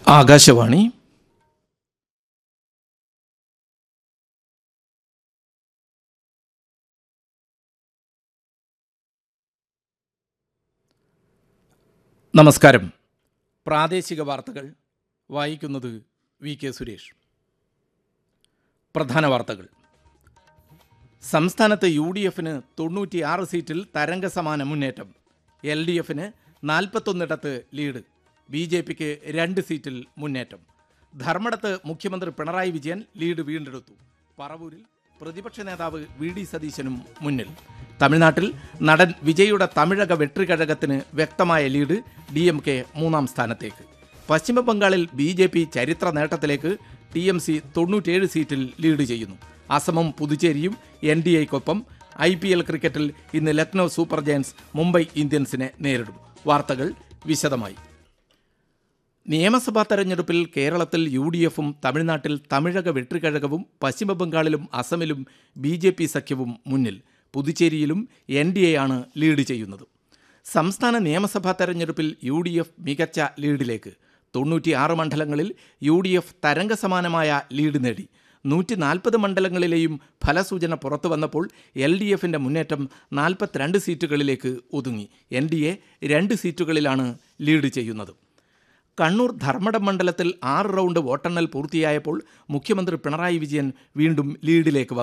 ആകാശവാണി നമസ്കാരം പ്രാദേശിക വാർത്തകൾ വായിക്കുന്നത് വി കെ സുരേഷ് പ്രധാന വാർത്തകൾ സംസ്ഥാനത്ത് യു ഡി എഫിന് തൊണ്ണൂറ്റിയാറ് സീറ്റിൽ തരംഗസമാന മുന്നേറ്റം എൽ ഡി എഫിന് നാൽപ്പത്തൊന്നിടത്ത് ലീഡ് ബി ജെ പിക്ക് രണ്ട് സീറ്റിൽ മുന്നേറ്റം ധർമ്മടത്ത് മുഖ്യമന്ത്രി പിണറായി വിജയൻ ലീഡ് വീണ്ടെടുത്തു പറവൂരിൽ പ്രതിപക്ഷ നേതാവ് വി ഡി സതീശനും മുന്നിൽ തമിഴ്നാട്ടിൽ നടൻ വിജയുടെ തമിഴക വെട്രികഴകത്തിന് വ്യക്തമായ ലീഡ് ഡി എം കെ മൂന്നാം സ്ഥാനത്തേക്ക് പശ്ചിമ ബംഗാളിൽ ബി ജെ പി ചരിത്ര നേട്ടത്തിലേക്ക് ടി എം സി തൊണ്ണൂറ്റേഴ് സീറ്റിൽ ലീഡ് ചെയ്യുന്നു അസമും പുതുച്ചേരിയും എൻ ഡി എക്കൊപ്പം ഐ പി എൽ ക്രിക്കറ്റിൽ ഇന്ന് ലക്നൗ സൂപ്പർ ജയൻസ് മുംബൈ ഇന്ത്യൻസിനെ നേരിടും വാർത്തകൾ വിശദമായി നിയമസഭാ തെരഞ്ഞെടുപ്പിൽ കേരളത്തിൽ യു ഡി എഫും തമിഴ്നാട്ടിൽ തമിഴക വെട്രിക്കഴകവും പശ്ചിമബംഗാളിലും അസമിലും ബി ജെ പി സഖ്യവും മുന്നിൽ പുതുച്ചേരിയിലും എൻ ഡി എ ആണ് ലീഡ് ചെയ്യുന്നത് സംസ്ഥാന നിയമസഭാ തെരഞ്ഞെടുപ്പിൽ യു ഡി എഫ് മികച്ച ലീഡിലേക്ക് തൊണ്ണൂറ്റിയാറ് മണ്ഡലങ്ങളിൽ യു ഡി എഫ് തരംഗസമാനമായ ലീഡ് നേടി നൂറ്റി നാൽപ്പത് മണ്ഡലങ്ങളിലെയും ഫലസൂചന പുറത്തു വന്നപ്പോൾ എൽ ഡി എഫിൻ്റെ മുന്നേറ്റം നാൽപ്പത്തിരണ്ട് സീറ്റുകളിലേക്ക് ഒതുങ്ങി എൻ ഡി എ രണ്ട് സീറ്റുകളിലാണ് ലീഡ് ചെയ്യുന്നത് കണ്ണൂർ ധർമ്മടം മണ്ഡലത്തിൽ ആറ് റൗണ്ട് വോട്ടെണ്ണൽ പൂർത്തിയായപ്പോൾ മുഖ്യമന്ത്രി പിണറായി വിജയൻ വീണ്ടും ലീഡിലേക്ക് വന്നു